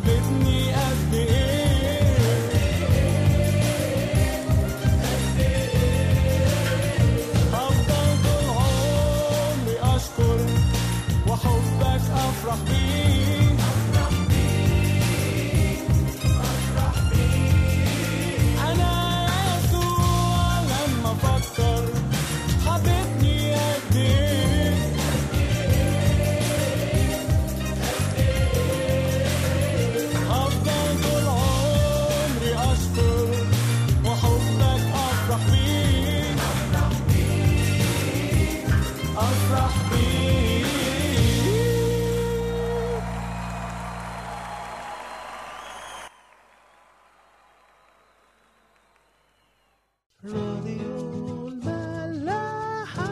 حبتني قد ايه هفضل طول عمري اشكر وحبك افرح بيه انا يسوع لما افكر حبتني قد ايه هفضل طول عمري اشكر وحبك افرح بيه افرح بيه راديو الملاحة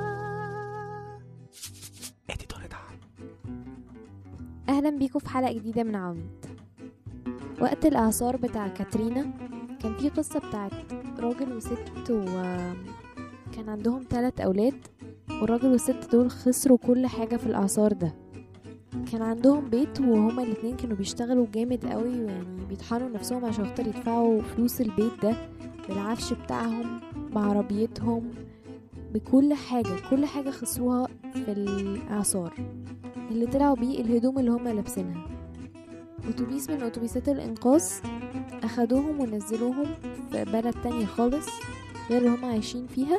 اهلا بيكم في حلقه جديده من عواميد وقت الاعصار بتاع كاترينا كان في قصه بتاعت راجل وست وكان عندهم ثلاث اولاد والراجل والست دول خسروا كل حاجه في الاعصار ده كان عندهم بيت وهما الاتنين كانوا بيشتغلوا جامد قوي ويعني بيطحنوا نفسهم عشان خاطر يدفعوا فلوس البيت ده بالعفش بتاعهم بعربيتهم بكل حاجة كل حاجة خسروها في الإعصار اللي طلعوا بيه الهدوم اللي هما لابسينها أتوبيس من أتوبيسات الإنقاذ أخدوهم ونزلوهم في بلد تانية خالص غير اللي هما عايشين فيها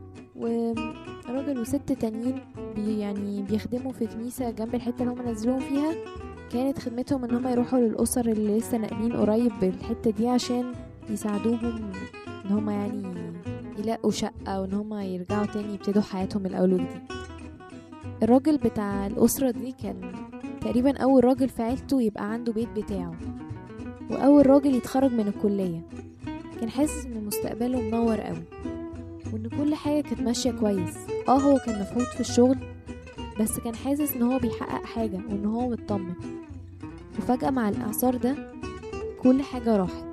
وراجل وست تانيين بي يعني بيخدموا في كنيسة جنب الحتة اللي هما نزلوهم فيها كانت خدمتهم ان هما يروحوا للأسر اللي لسه ناقلين قريب بالحتة دي عشان يساعدوهم ان هما يعني يلاقوا شقة وان هما يرجعوا تاني يبتدوا حياتهم من الأول وجديد الراجل بتاع الأسرة دي كان تقريبا أول راجل في عيلته يبقى عنده بيت بتاعه وأول راجل يتخرج من الكلية كان حاسس إن مستقبله منور قوي وإن كل حاجة كانت ماشية كويس اه هو كان مفحوط في الشغل بس كان حاسس إن هو بيحقق حاجة وإن هو مطمن وفجأة مع الإعصار ده كل حاجة راحت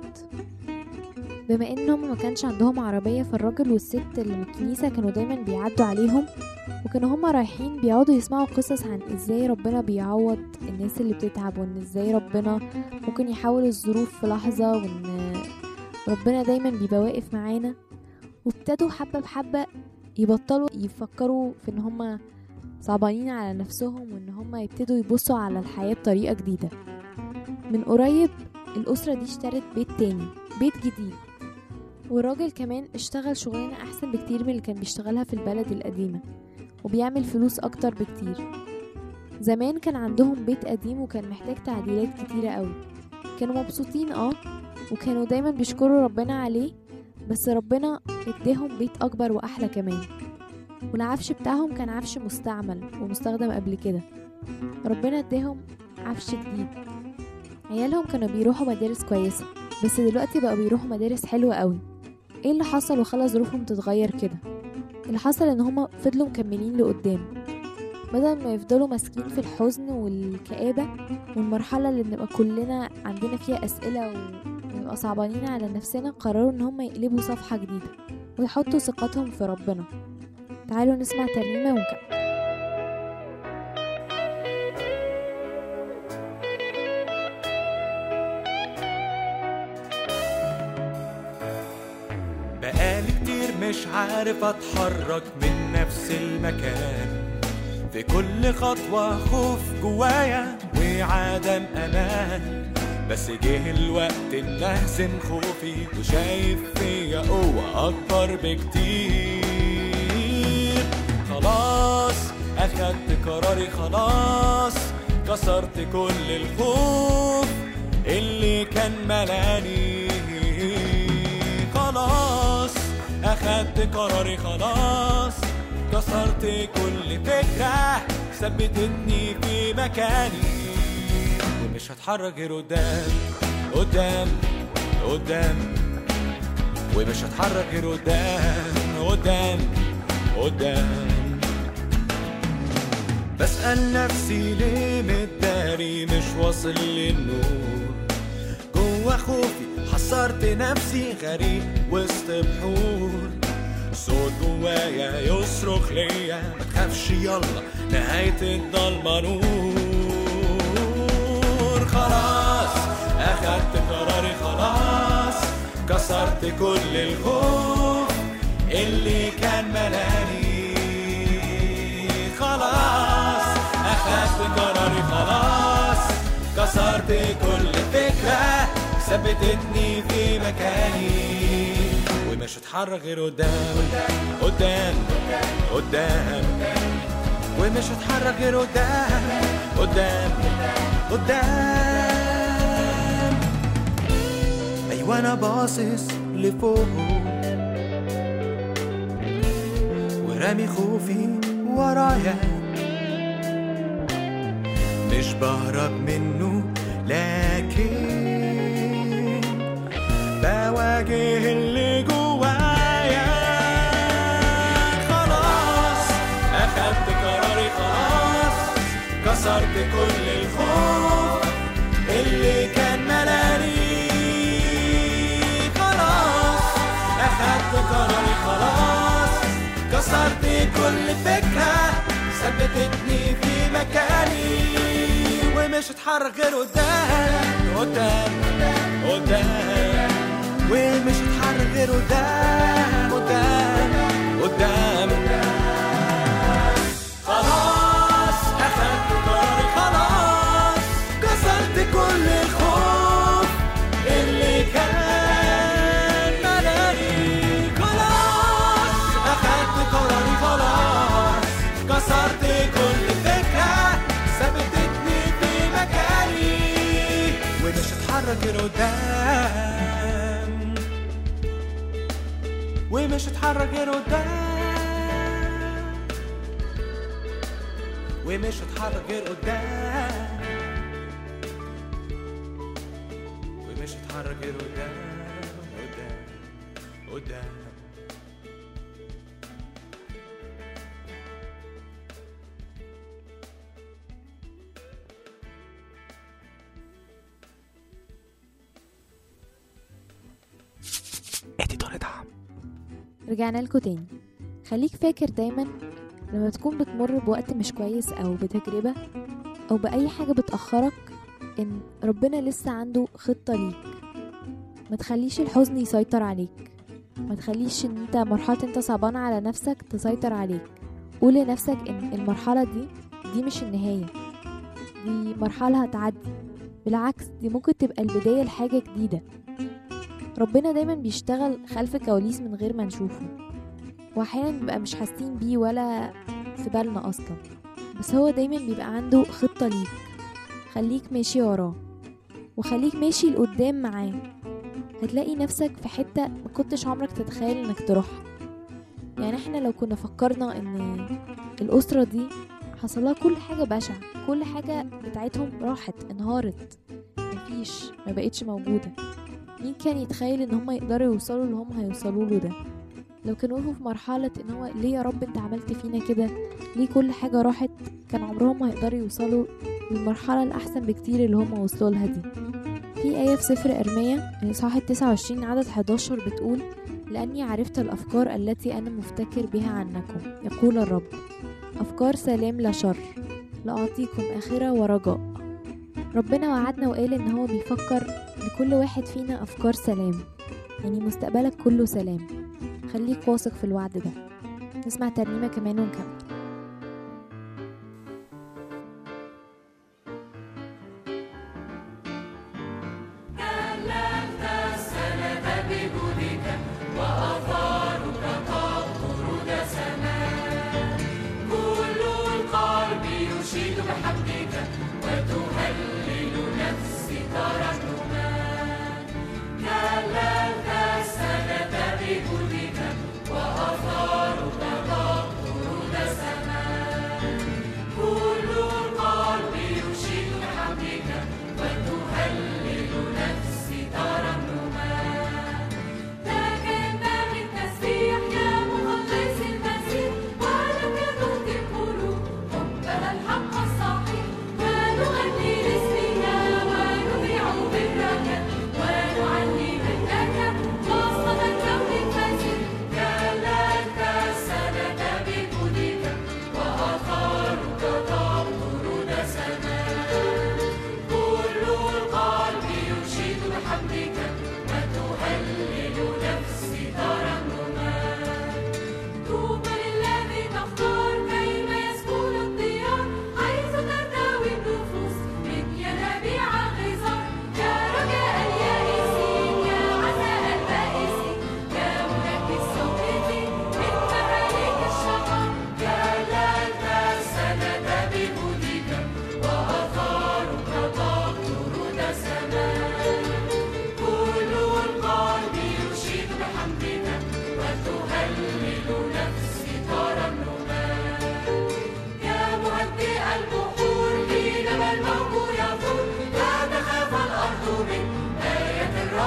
بما ان هم ما كانش عندهم عربية فالراجل والست اللي من الكنيسة كانوا دايما بيعدوا عليهم وكانوا هما رايحين بيقعدوا يسمعوا قصص عن ازاي ربنا بيعوض الناس اللي بتتعب وان ازاي ربنا ممكن يحول الظروف في لحظة وان ربنا دايما بيبقى واقف معانا وابتدوا حبة بحبة يبطلوا يفكروا في ان هما صعبانين على نفسهم وان هما يبتدوا يبصوا على الحياة بطريقة جديدة من قريب الأسرة دي اشترت بيت تاني بيت جديد والراجل كمان اشتغل شغلانة أحسن بكتير من اللي كان بيشتغلها في البلد القديمة وبيعمل فلوس أكتر بكتير زمان كان عندهم بيت قديم وكان محتاج تعديلات كتيرة قوي كانوا مبسوطين اه وكانوا دايما بيشكروا ربنا عليه بس ربنا اداهم بيت أكبر وأحلى كمان والعفش بتاعهم كان عفش مستعمل ومستخدم قبل كده ربنا اداهم عفش جديد عيالهم كانوا بيروحوا مدارس كويسة بس دلوقتي بقوا بيروحوا مدارس حلوة قوي ايه اللي حصل وخلى ظروفهم تتغير كده اللي حصل ان هما فضلوا مكملين لقدام بدل ما يفضلوا ماسكين في الحزن والكآبة والمرحلة اللي بنبقى كلنا عندنا فيها أسئلة ونبقى صعبانين على نفسنا قرروا ان هما يقلبوا صفحة جديدة ويحطوا ثقتهم في ربنا تعالوا نسمع ترنيمة ونكمل بقالي كتير مش عارف اتحرك من نفس المكان في كل خطوة خوف جوايا وعدم امان بس جه الوقت ان اهزم خوفي وشايف فيا قوة اكبر بكتير خلاص اخدت قراري خلاص كسرت كل الخوف اللي كان ملاني خلاص اخدت قراري خلاص كسرت كل فكرة ثبتتني في مكاني ومش هتحرك غير قدام قدام قدام ومش هتحرك غير قدام قدام قدام بسأل نفسي ليه متداري مش واصل للنور جوا خوفي حصرت نفسي غريب وسط بحور صوت جوايا يصرخ ليا ما تخافش يلا نهاية الضلمة نور خلاص أخدت كل الخوف اللي كان ملاني خلاص أخدت قراري خلاص كسرت كل فكرة ثبتتني في مكاني ومش هتحرك غير قدام قدام قدام ومش هتحرك غير قدام قدام قدام ايوه انا باصص لفوق ورامي خوفي ورايا مش بهرب منه لكن بواجه اللي جوايا خلاص اخدت قراري خلاص كسرت كل الخوف اللي كان ملاني خلاص اخدت قراري خلاص كسرت كل فكرة ثبتتني في مكاني ومش هتحرك غير قدام قدام قدام ومش هتحرك غير قدام قدام قدام خلاص اخدت قراري خلاص كسرت كل الخوف اللي كان ملاني خلاص اخدت قراري خلاص كسرت كل فكرة ثبتتني في مكاني ومش هتحرك غير قدام ومش هتحرك غير قدام ومش هتحرك غير قدام ومش هتحرك غير قدام قدام قدام اديتور دعم رجعنا لكم تاني خليك فاكر دايما لما تكون بتمر بوقت مش كويس او بتجربة او بأي حاجة بتأخرك ان ربنا لسه عنده خطة ليك ما تخليش الحزن يسيطر عليك ما تخليش ان انت مرحلة انت صعبان على نفسك تسيطر عليك قول لنفسك ان المرحلة دي دي مش النهاية دي مرحلة هتعدي بالعكس دي ممكن تبقى البداية لحاجة جديدة ربنا دايما بيشتغل خلف كواليس من غير ما نشوفه واحيانا بنبقى مش حاسين بيه ولا في بالنا اصلا بس هو دايما بيبقى عنده خطة ليك خليك ماشي وراه وخليك ماشي لقدام معاه هتلاقي نفسك في حتة ما كنتش عمرك تتخيل انك تروحها يعني احنا لو كنا فكرنا ان الأسرة دي حصلها كل حاجة بشعة كل حاجة بتاعتهم راحت انهارت مفيش ما بقتش موجودة مين كان يتخيل ان هم يقدروا يوصلوا اللي هم هيوصلوا له ده لو كانوا وقفوا في مرحلة ان هو ليه يا رب انت عملت فينا كده ليه كل حاجة راحت كان عمرهم ما يقدروا يوصلوا للمرحلة الأحسن بكتير اللي هم وصلوا لها دي في آية في سفر إرميا الإصحاح التسعة وعشرين عدد 11 بتقول لأني عرفت الأفكار التي أنا مفتكر بها عنكم يقول الرب أفكار سلام لا شر لأعطيكم آخرة ورجاء ربنا وعدنا وقال إن هو بيفكر لكل واحد فينا أفكار سلام يعني مستقبلك كله سلام خليك واثق في الوعد ده نسمع ترنيمة كمان ونكمل كل القلب يشيد بحمدك وتهلل نفسي ترنما كللت السنة بجودك وأثارك تقطر دسما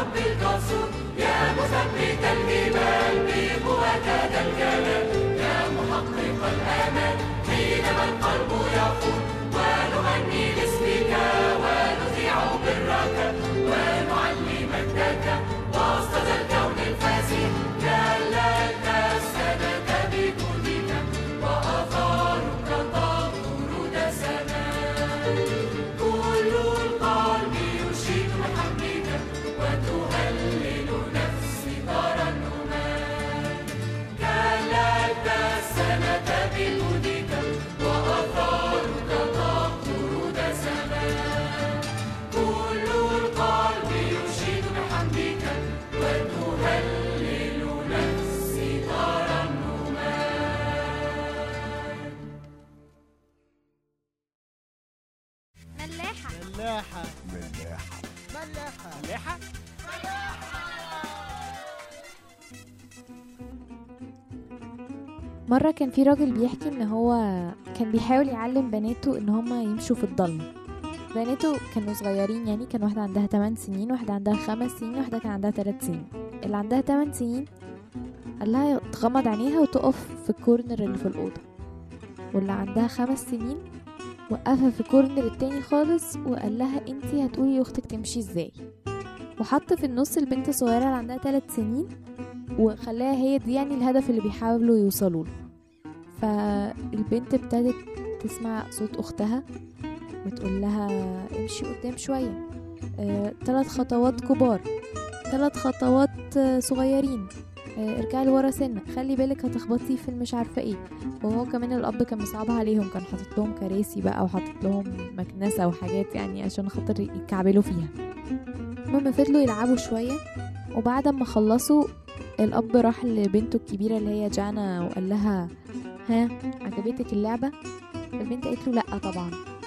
الرب الجسور يا مثبت الجبال بقوة ذا الجلال يا محقق الآمال حينما القلب يقول ونغني باسمك ونذيع برك ونعلي مجدك وسط ذا الكون الفاسد جللت السماء بجودك وآثارك تطهر السماء كل القلب يشيد بحمدك وتهلل نفسي ترنما جللت السماء بجودك وآثارك تطهر السماء كل القلب يشيد بحمدك وتهلل نفسي ترنما ملاحة ملاحة ملاحة مرة كان في راجل بيحكي ان هو كان بيحاول يعلم بناته ان هما يمشوا في الضلمة بناته كانوا صغيرين يعني كان واحدة عندها 8 سنين واحدة عندها 5 سنين واحدة كان عندها 3 سنين اللي عندها 8 سنين قال لها تغمض عينيها وتقف في الكورنر اللي في الأوضة واللي عندها خمس سنين وقفها في الكورنر التاني خالص وقال لها انتي هتقولي لاختك تمشي ازاي وحط في النص البنت الصغيرة اللي عندها 3 سنين وخلاها هي دي يعني الهدف اللي بيحاولوا يوصلوا له فالبنت ابتدت تسمع صوت اختها وتقول لها امشي قدام شوية آه، ثلاث خطوات كبار ثلاث خطوات آه، صغيرين آه، ارجعي لورا سنة خلي بالك هتخبطي في المش عارفة ايه وهو كمان الاب كان مصعبها عليهم كان حاطط لهم كراسي بقى وحاطط لهم مكنسة وحاجات يعني عشان خاطر يكعبلوا فيها المهم فضلوا يلعبوا شوية وبعد ما خلصوا الاب راح لبنته الكبيره اللي هي جانا وقال لها ها عجبتك اللعبه البنت قالت له لا طبعا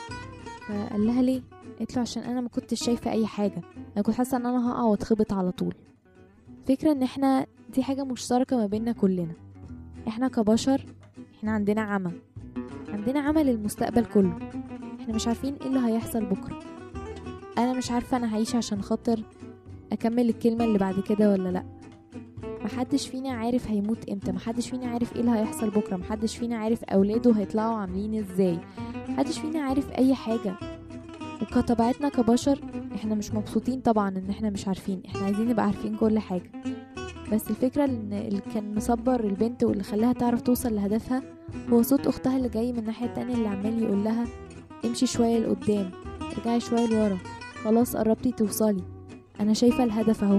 فقال لها ليه قالت له عشان انا ما كنتش شايفه اي حاجه انا كنت حاسه ان انا هقع واتخبط على طول فكرة ان احنا دي حاجه مشتركه ما بيننا كلنا احنا كبشر احنا عندنا عمى عندنا عمى للمستقبل كله احنا مش عارفين ايه اللي هيحصل بكره انا مش عارفه انا هعيش عشان خاطر اكمل الكلمه اللي بعد كده ولا لا محدش فينا عارف هيموت امتى محدش فينا عارف ايه اللي هيحصل بكره محدش فينا عارف اولاده هيطلعوا عاملين ازاي محدش فينا عارف اي حاجه وكطبيعتنا كبشر احنا مش مبسوطين طبعا ان احنا مش عارفين احنا عايزين نبقى عارفين كل حاجه بس الفكره ان اللي كان مصبر البنت واللي خلاها تعرف توصل لهدفها هو صوت اختها اللي جاي من الناحيه التانية اللي عمال يقول لها امشي شويه لقدام ارجعي شويه لورا خلاص قربتي توصلي انا شايفه الهدف اهو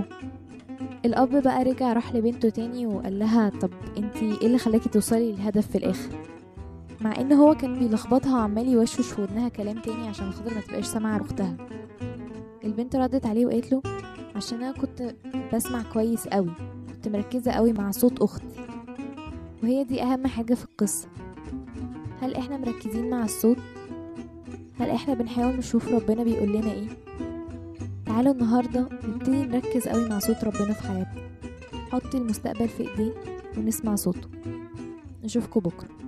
الاب بقى رجع راح لبنته تاني وقال لها طب انتي ايه اللي خلاكي توصلي للهدف في الاخر مع ان هو كان بيلخبطها وعمال يوشوش في ودنها كلام تاني عشان خاطر ما تبقاش سامعه اختها البنت ردت عليه وقالت له عشان انا كنت بسمع كويس قوي كنت مركزه قوي مع صوت اختي وهي دي اهم حاجه في القصه هل احنا مركزين مع الصوت هل احنا بنحاول نشوف ربنا بيقول لنا ايه تعالوا النهارده نبتدي نركز قوي مع صوت ربنا في حياتنا حطي المستقبل في ايديه ونسمع صوته نشوفكم بكره